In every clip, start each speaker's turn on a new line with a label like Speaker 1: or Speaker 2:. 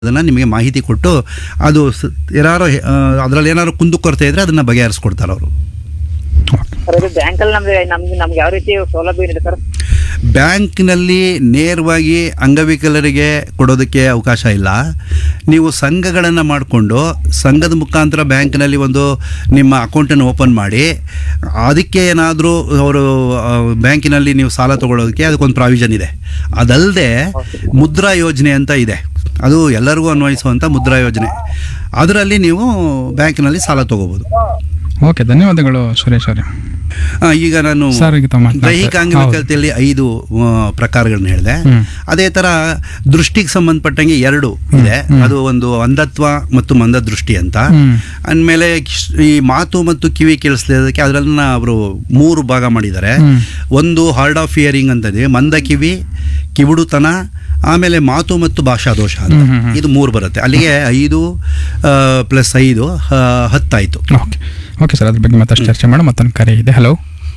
Speaker 1: ಅದನ್ನು ನಿಮಗೆ ಮಾಹಿತಿ ಕೊಟ್ಟು ಅದು ಸ- ಯಾರೋ ಅದರಲ್ಲಿ ಏನಾದ್ರು ಕುಂದುಕೊರತೆ ಇದ್ರೆ ಅದನ್ನು ಬಗೆಹರಿಸ್ಕೊಡ್ತಾರೆ ಅವರು
Speaker 2: ಸರ್ ಇದು ಬ್ಯಾಂಕಲ್ಲಿ ನಮ್ಗೆ ನಮ್ಗೆ ನಮ್ಗೆ ಯಾವ ರೀತಿ ಸೌಲಭ್ಯ ಏನಿದೆ ಸರ್
Speaker 1: ಬ್ಯಾಂಕ್ನಲ್ಲಿ ನೇರವಾಗಿ ಅಂಗವಿಕಲರಿಗೆ ಕೊಡೋದಕ್ಕೆ ಅವಕಾಶ ಇಲ್ಲ ನೀವು ಸಂಘಗಳನ್ನು ಮಾಡಿಕೊಂಡು ಸಂಘದ ಮುಖಾಂತರ ಬ್ಯಾಂಕ್ನಲ್ಲಿ ಒಂದು ನಿಮ್ಮ ಅಕೌಂಟನ್ನು ಓಪನ್ ಮಾಡಿ ಅದಕ್ಕೆ ಏನಾದರೂ ಅವರು ಆ, ಬ್ಯಾಂಕಿನಲ್ಲಿ ನೀವು ಸಾಲ ತಗೊಳ್ಳೋದಕ್ಕೆ ಅದಕ್ಕೊಂದು ಪ್ರಾವಿಷನ್ ಇದೆ ಅದಲ್ಲದೆ ಮುದ್ರಾ ಯೋಜನೆ ಅಂತ ಇದೆ ಅದು ಎಲ್ಲರಿಗೂ ಅನ್ವಯಿಸುವಂಥ ಮುದ್ರಾ ಯೋಜನೆ ಅದರಲ್ಲಿ ನೀವು ಬ್ಯಾಂಕ್ನಲ್ಲಿ ಸಾಲ ತಗೋಬೋದು
Speaker 3: ಓಕೆ ಧನ್ಯವಾದಗಳು ಸುರೇಶ್ ಅವರೇ
Speaker 1: ಆ, ಈಗ ನಾನು
Speaker 3: ಸರ್, ಈಗ ತಾವು ಮಾತನಾಡ್ತಾ-
Speaker 1: ದೈಹಿಕ ಅಂಗವಿಕಲತೆಯಲ್ಲಿ ಐದು ಆ, ಪ್ರಕಾರಗಳನ್ನ ಹೇಳಿದೆ
Speaker 3: ಹ್ಮ್.
Speaker 1: ಅದೇ ತರ ದೃಷ್ಟಿಗೆ ಸಂಬಂಧಪಟ್ಟಂಗೆ ಎರಡು ಇದೆ ಅದು ಒಂದು ಅಂಧತ್ವ ಮತ್ತು ಮಂದದೃಷ್ಟಿ ಅಂತ
Speaker 3: ಹ್ಮ್.
Speaker 1: ಅಂದಮೇಲೆ ಈ ಮಾತು ಮತ್ತು ಕಿವಿ ಕೇಳಿಸ್ಲಿದ್ದಕ್ಕೆ ಅದರನ್ನ ಅವರು ಮೂರು ಭಾಗ ಮಾಡಿದ್ದಾರೆ
Speaker 3: ಹ್ಮ್.
Speaker 1: ಒಂದು ಹಾರ್ಡ್ ಆಫ್ ಹಿಯರಿಂಗ್ ಅಂತ ಇದೆ ಮಂದ ಕಿವಿ ಕಿವುಡುತನ ಆಮೇಲೆ ಮಾತು ಮತ್ತು ಭಾಷಾ ದೋಷ ಅಂತ
Speaker 3: ಹ್ಮ್, ಹ್ಮ್, ಹ್ಮ್.
Speaker 1: ಇದು ಮೂರು ಬರುತ್ತೆ ಅಲ್ಲಿಗೆ ಐದು ಪ್ಲಸ್ ಐದು ಆ, ಹತ್ತಾಯ್ತು
Speaker 3: ಓಕೆ ಓಕೆ ಸರ್ ಅದ್ರ ಬಗ್ಗೆ ಮತ್ತಷ್ಟು ಚರ್ಚೆ ಮಾಡೋ ಮತ್ತೊಂದು ಕರೆ ಇದೆ ಹಲೋ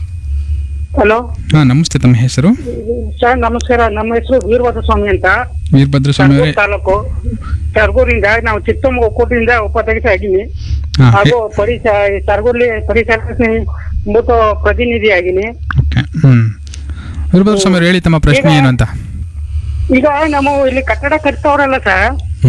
Speaker 2: ಹಲೋ
Speaker 3: ಹಾಂ ನಮಸ್ತೆ ತಮ್ಮ ಹೆಸರು
Speaker 2: ಸರ್ ನಮಸ್ಕಾರ ನಮ್ಮ ಹೆಸರು ವೀರಭದ್ರ ಸ್ವಾಮಿ ಅಂತ
Speaker 3: ವೀರಭದ್ರ ಸ್ವಾಮಿ ಅವರೇ
Speaker 2: ಸರಗೂರು ತಾಲೂಕು ಸರಗೂರಿಂದ ನಾವು ಚಿತ್ತಮ್ಮ ಒಕ್ಕೂಟದಿಂದ ಉಪಾಧ್ಯಕ್ಷ ಆಗಿನಿ
Speaker 3: ಹಾಂ
Speaker 2: ಹಾಗೂ ಪರಿಸ ಸರಗೂರ್ಲಿ ಪರಿಸರ ಮೂತ ಪ್ರತಿನಿಧಿ ಆಗಿನಿ
Speaker 3: ಓಕೆ ಹ್ಞೂ ವೀರಭದ್ರ ಸ್ವಾಮಿ ಅವ್ರು ಹೇಳಿ ತಮ್ಮ ಪ್ರಶ್ನೆ ಏನು ಅಂತ
Speaker 2: ಈಗ ನಾವು ಇಲ್ಲಿ ಕಟ್ಟಡ ಕಟ್ತವ್ರಲ್ಲ ಸರ್
Speaker 3: ಹ್ಞೂ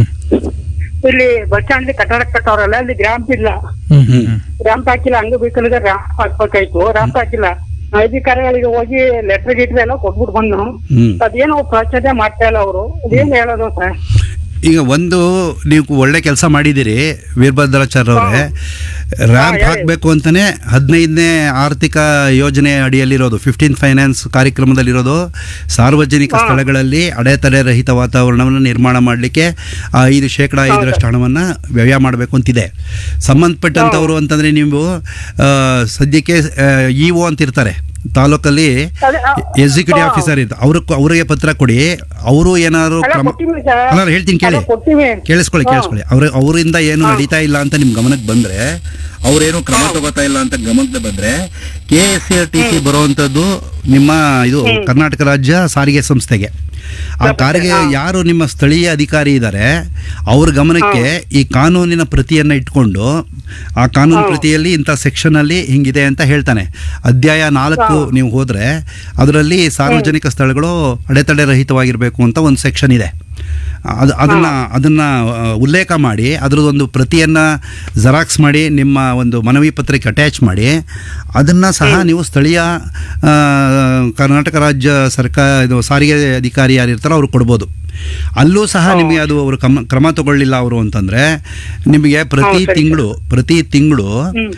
Speaker 2: ಇಲ್ಲಿ ಬಸ್ ಸ್ಟ್ಯಾಂಡ್ ಕಟ್ಟಡ ಕಟ್ಟವ್ರಲ್ಲ ಅಲ್ಲಿ ಗ್ರಾಂಪ್ ಇಲ್ಲ
Speaker 3: ಹ್ಞೂ ಹ್ಞೂ
Speaker 2: ರ್ಯಾಂಪ್ ಹಾಕಿಲ್ಲ ಅಂಗವಿಕಲಿಗೆ ರ್ಯಾಂಪ್ ಹಾಕ್ಬೇಕಾಯ್ತು ರ್ಯಾಂಪ್ ಹಾಕಿಲ್ಲ ಅಧಿಕಾರಿಗಳಿಗೆ ಹೋಗಿ ಲೆಟರ್ ಗಿಟ್ರ್ ಎಲ್ಲ ಕೊಟ್ಬಿಟ್ಟು ಬಂದು
Speaker 1: ಹ್ಮ್
Speaker 2: ಅದೇನೋ ಪ್ರಚನೆ ಮಾಡ್ತಾ ಇಲ್ಲ ಅವರು ಅದೇನ್ ಹೇಳೋದು ಸರ್
Speaker 1: ಈಗ ಒಂದು ನೀವು ಒಳ್ಳೆ ಕೆಲಸ ಮಾಡಿದ್ದೀರಿ ವೀರಭದ್ರಾಚಾರ್ಯ ಅವರೇ ರ್ಯಾಂಪ್
Speaker 2: ಹೇಳಿ.
Speaker 1: ಹಾಕಬೇಕು ಅಂತಾನೆ ಹದಿನೈದನೇ ಆರ್ಥಿಕ ಯೋಜನೆ ಅಡಿಯಲ್ಲಿರೋದು ಫಿಫ್ಟೀನ್ ಫೈನಾನ್ಸ್ ಕಾರ್ಯಕ್ರಮದಲ್ಲಿರೋದು ಸಾರ್ವಜನಿಕ ಸ್ಥಳಗಳಲ್ಲಿ ಅಡೆತಡೆ ರಹಿತ ವಾತಾವರಣವನ್ನು ನಿರ್ಮಾಣ ಮಾಡಲಿಕ್ಕೆ ಐದು ಶೇಕಡ ಐದರಷ್ಟು ಹಣವನ್ನು ವ್ಯಯ ಮಾಡಬೇಕು ಅಂತಿದೆ ಸಂಬಂಧಪಟ್ಟಂಥವ್ರು ಅಂತಂದರೆ ನೀವು ಆ, ಸದ್ಯಕ್ಕೆ ಇ ಒ ಅಂತ ಇರ್ತಾರೆ ತಾಲೂಕಲ್ಲಿ
Speaker 2: ಅದೇ, ಆ,
Speaker 1: ಎಕ್ಸಿಕ್ಯೂಟಿವ್
Speaker 2: ಹಾ.
Speaker 1: ಆಫೀಸರ್ ಇರ್ತಾರೆ ಅವ್ರ ಅವರಿಗೆ ಪತ್ರ ಕೊಡಿ ಅವರು ಏನಾದ್ರು
Speaker 2: ಅಲ್ಲ,
Speaker 1: ಕ್ರಮ
Speaker 2: ಕೊಟ್ಟಿವಿ ಸರ್.
Speaker 1: ಅಲ್ಲ ನಾನು ಹೇಳ್ತೀನಿ ಕೇಳಿ
Speaker 2: ಅಲ್ಲ, ಕೊಟ್ಟಿವಿ.
Speaker 1: ಕೇಳಿಸ್ಕೊಳ್ಳಿ
Speaker 2: ಹಾ.
Speaker 1: ಕೇಳಿಸ್ಕೊಳ್ಳಿ ಅವ್ರ ಅವರಿಂದ ಏನು ನಡೀತಾ ಇಲ್ಲ ಅಂತ ನಿಮ್ ಗಮನಕ್ಕೆ ಬಂದ್ರೆ ಅವ್ರೇನು ಕ್ರಮ ತಗೋತಾ ಇಲ್ಲ ಅಂತ ಗಮನಕ್ಕೆ ಬಂದ್ರೆ K S R T C ಬರುವಂತದ್ದು ನಿಮ್ಮ ಇದು ಕರ್ನಾಟಕ ರಾಜ್ಯ ಸಾರಿಗೆ ಸಂಸ್ಥೆಗೆ ಆ ಕಾರಿಗೆ ಯಾರು ನಿಮ್ಮ ಸ್ಥಳೀಯ ಅಧಿಕಾರಿ ಇದ್ದಾರೆ ಅವ್ರ ಗಮನಕ್ಕೆ ಈ ಕಾನೂನಿನ ಪ್ರತಿಯನ್ನ ಇಟ್ಕೊಂಡು ಆ ಕಾನೂನು ಪ್ರತಿಯಲ್ಲಿ ಇಂಥ ಸೆಕ್ಷನ್ ಅಲ್ಲಿ ಹಿಂಗಿದೆ ಅಂತ ಹೇಳ್ತಾನೆ ಅಧ್ಯಾಯ ನಾಲ್ಕು ನೀವು ಹೋದ್ರೆ ಅದರಲ್ಲಿ ಸಾರ್ವಜನಿಕ ಸ್ಥಳಗಳು ಅಡೆತಡೆ ರಹಿತವಾಗಿರಬೇಕು ಅಂತ ಒಂದು ಸೆಕ್ಷನ್ ಇದೆ ಅದು ಅದನ್ನ ಅದನ್ನ ಆ, ಉಲ್ಲೇಖ ಮಾಡಿ ಅದರದೊಂದು ಪ್ರತಿಯನ್ನ ಜೆರಾಕ್ಸ್ ಮಾಡಿ ನಿಮ್ಮ ಒಂದು ಮನವಿ ಪತ್ರಕ್ಕೆ ಅಟ್ಯಾಚ್ ಮಾಡಿ ಅದನ್ನ ಸಹ ನೀವು ಸ್ಥಳೀಯ ಆ, ಕರ್ನಾಟಕ ರಾಜ್ಯ ಸರ್ಕಾರ ಇದು ಸಾರಿಗೆ ಅಧಿಕಾರಿ ಯಾರಿರ್ತಾರೋ ಅವ್ರು ಕೊಡ್ಬೋದು ಅಲ್ಲೂ ಸಹ ನಿಮಗೆ ಅದು ಅವರು ಕ್ರಮ ಕ್ರಮ ತಗೊಳ್ಳಿಲ್ಲ ಅವರು ಅಂತಂದ್ರೆ ನಿಮಗೆ ಪ್ರತಿ ತಿಂಗಳು ಪ್ರತಿ ತಿಂಗಳು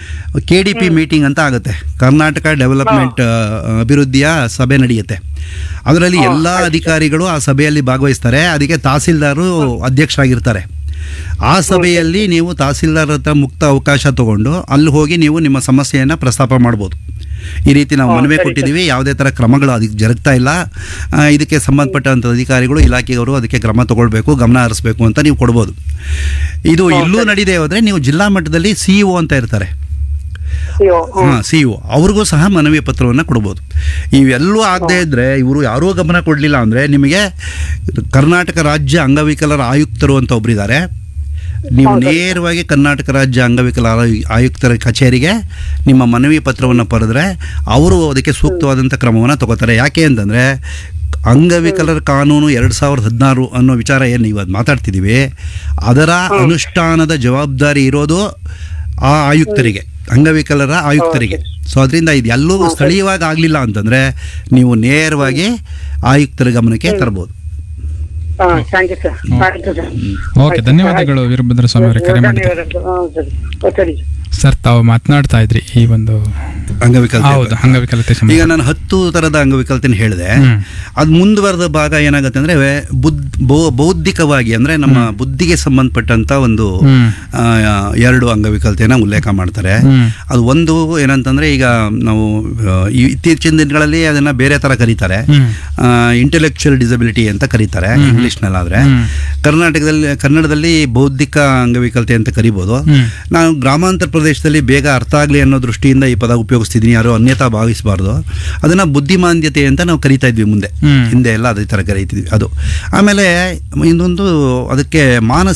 Speaker 1: ಕೆ ಡಿ ಪಿ ಮೀಟಿಂಗ್ ಅಂತ ಆಗುತ್ತೆ ಕರ್ನಾಟಕ ಡೆವಲಪ್ಮೆಂಟ್ ಆ, ಅಭಿವೃದ್ಧಿಯ ಸಭೆ ನಡೆಯುತ್ತೆ ಅದರಲ್ಲಿ ಎಲ್ಲ ಅಧಿಕಾರಿಗಳು ಆ ಸಭೆಯಲ್ಲಿ ಭಾಗವಹಿಸ್ತಾರೆ ಅದಕ್ಕೆ ತಹಸೀಲ್ದಾರು ಅಧ್ಯಕ್ಷರಾಗಿರ್ತಾರೆ ಆ ಸಭೆಯಲ್ಲಿ ನೀವು ತಹಸೀಲ್ದಾರ್ ಹತ್ರ ಮುಕ್ತ ಅವಕಾಶ ತಗೊಂಡು ಅಲ್ಲಿ ಹೋಗಿ ನೀವು ನಿಮ್ಮ ಸಮಸ್ಯೆಯನ್ನು ಪ್ರಸ್ತಾಪ ಮಾಡ್ಬೋದು ಈ ರೀತಿ ನಾವು ಮನವಿ ಕೊಟ್ಟಿದ್ದೀವಿ ಯಾವುದೇ ಥರ ಕ್ರಮಗಳು ಅದಕ್ಕೆ ಜರುಗ್ತಾ ಇಲ್ಲ ಆ, ಇದಕ್ಕೆ ಸಂಬಂಧಪಟ್ಟಂಥ ಅಧಿಕಾರಿಗಳು ಇಲಾಖೆಯವರು ಅದಕ್ಕೆ ಕ್ರಮ ತಗೊಳ್ಬೇಕು ಗಮನ ಹರಿಸ್ಬೇಕು ಅಂತ ನೀವು ಕೊಡ್ಬೋದು ಇದು ಇಲ್ಲೂ ನಡೀದೇ ಹೋದರೆ ನೀವು ಜಿಲ್ಲಾ ಮಟ್ಟದಲ್ಲಿ ಸಿ ಇ ಅಂತ ಇರ್ತಾರೆ
Speaker 2: ಅಯ್ಯೋ, ಹ್ಮ್.
Speaker 1: ಹಾಂ ಸಿ ಇ ಅವ್ರಿಗೂ ಸಹ ಮನವಿ ಪತ್ರವನ್ನು ಕೊಡ್ಬೋದು ಇವೆಲ್ಲೂ ಆಗದೇ ಇದ್ದರೆ ಇವರು ಯಾರೂ ಗಮನ ಕೊಡಲಿಲ್ಲ ಅಂದರೆ ನಿಮಗೆ ಕರ್ನಾಟಕ ರಾಜ್ಯ ಅಂಗವಿಕಲರ ಆಯುಕ್ತರು ಅಂತ ಒಬ್ಬರಿದ್ದಾರೆ ನೀವು ನೇರವಾಗಿ ಕರ್ನಾಟಕ ರಾಜ್ಯ ಅಂಗವಿಕಲ ಆಯು- ಆಯುಕ್ತರ ಕಚೇರಿಗೆ ನಿಮ್ಮ ಮನವಿ ಪತ್ರವನ್ನು ಪಡೆದ್ರೆ ಅವರು ಅದಕ್ಕೆ ಸೂಕ್ತವಾದಂಥ ಕ್ರಮವನ್ನು ತಗೋತಾರೆ ಯಾಕೆ ಅಂತಂದರೆ ಅಂಗವಿಕಲರ ಕಾನೂನು ಎರಡು ಸಾವಿರದ ಹದಿನಾರು ಅನ್ನೋ ವಿಚಾರ ಏನು ಇವತ್ತು ಮಾತಾಡ್ತಿದ್ದೀವಿ ಅದರ ಅನುಷ್ಠಾನದ ಜವಾಬ್ದಾರಿ ಇರೋದು ಆ ಆಯುಕ್ತರಿಗೆ ಅಂಗವಿಕಲರ ಆಯುಕ್ತರಿಗೆ ಸೊ ಅದರಿಂದ ಇದು ಎಲ್ಲೂ ಸ್ಥಳೀಯವಾಗಿ ಆಗಲಿಲ್ಲ ಅಂತಂದರೆ ನೀವು ನೇರವಾಗಿ ಆಯುಕ್ತರ ಗಮನಕ್ಕೆ ತರ್ಬೋದು
Speaker 2: ಹಾ ಥ್ಯಾಂಕ್ ಯು ಸರ್ ಆಯ್ತು ಸರ್
Speaker 3: ಓಕೆ ಧನ್ಯವಾದಗಳು ವೀರಭದ್ರ ಸ್ವಾಮಿ ಅವರೇ ಕರೆ ಮಾಡಿದ್ದು
Speaker 2: ಧನ್ಯವಾದಗಳು. ಹಾ, ಸರಿ ಓ, ಸರಿ
Speaker 3: ಸರ್ ತಾವು ಮಾತನಾಡ್ತಾ ಇದ್ರಿ ಈ ಒಂದು
Speaker 1: ಅಂಗವಿಕಲತೆ
Speaker 3: ಹೌದು ಅಂಗವಿಕಲತೆ
Speaker 1: ಈಗ
Speaker 3: ಸಂಬಂಧ
Speaker 1: ನಾನು ಹತ್ತು ಥರದ ಅಂಗವಿಕಲತೆನ ಹೇಳಿದೆ
Speaker 3: ಹ್ಮ್.
Speaker 1: ಅದು ಮುಂದುವರೆದ ಭಾಗ ಏನಾಗುತ್ತೆ ಅಂದರೆ ಬುದ್ ಬೌ- ಬೌದ್ಧಿಕವಾಗಿ ಅಂದರೆ ನಮ್ಮ ಬುದ್ಧಿಗೆ ಸಂಬಂಧಪಟ್ಟಂಥ ಒಂದು
Speaker 3: ಹ್ಮ್.
Speaker 1: ಆ, ಎರಡು ಅಂಗವಿಕಲತೆನ ಉಲ್ಲೇಖ ಮಾಡ್ತಾರೆ
Speaker 3: ಹ್ಮ್.
Speaker 1: ಅದು ಒಂದು ಏನಂತಂದರೆ ಈಗ ನಾವು ಆ, ಈ ಇತ್ತೀಚಿನ ದಿನಗಳಲ್ಲಿ ಅದನ್ನು ಬೇರೆ ಥರ ಕರೀತಾರೆ
Speaker 3: ಹ್ಮ್.
Speaker 1: ಇಂಟೆಲೆಕ್ಚುಯಲ್ ಡಿಸಬಿಲಿಟಿ ಅಂತ ಕರೀತಾರೆ ಇಂಗ್ಲೀಷ್ನಲ್ಲಾದರೆ
Speaker 3: ಹ್ಮ್.
Speaker 1: ಕರ್ನಾಟಕದಲ್ಲಿ ಕನ್ನಡದಲ್ಲಿ ಬೌದ್ಧಿಕ ಅಂಗವಿಕಲತೆ ಅಂತ ಕರಿಬೋದು
Speaker 3: ಹ್ಮ್.
Speaker 1: ನಾವು ಗ್ರಾಮಾಂತರ ಪ್ರದೇಶದಲ್ಲಿ ಬೇಗ ಅರ್ಥ ಆಗಲಿ ಅನ್ನೋ ದೃಷ್ಟಿಯಿಂದ ಈ ಪದ ಉಪಯೋಗ ಉಪಯೋಗಿಸ್ತಿದ್ದೀನಿ ಯಾರೋ ಅನ್ಯತಾ ಭಾವಿಸಬಾರ್ದು ಅದನ್ನು ಬುದ್ಧಿಮಾಂದ್ಯತೆ ಅಂತ ನಾವು ಕರಿತಾ ಇದ್ವಿ ಮುಂದೆ
Speaker 3: ಹ್ಮ್.
Speaker 1: ಹಿಂದೆ ಎಲ್ಲ ಅದೇ ಥರ ಕರೀತಿದ್ವಿ ಅದು ಆಮೇಲೆ ಇನ್ನೊಂದು ಅದಕ್ಕೆ ಮಾನಸ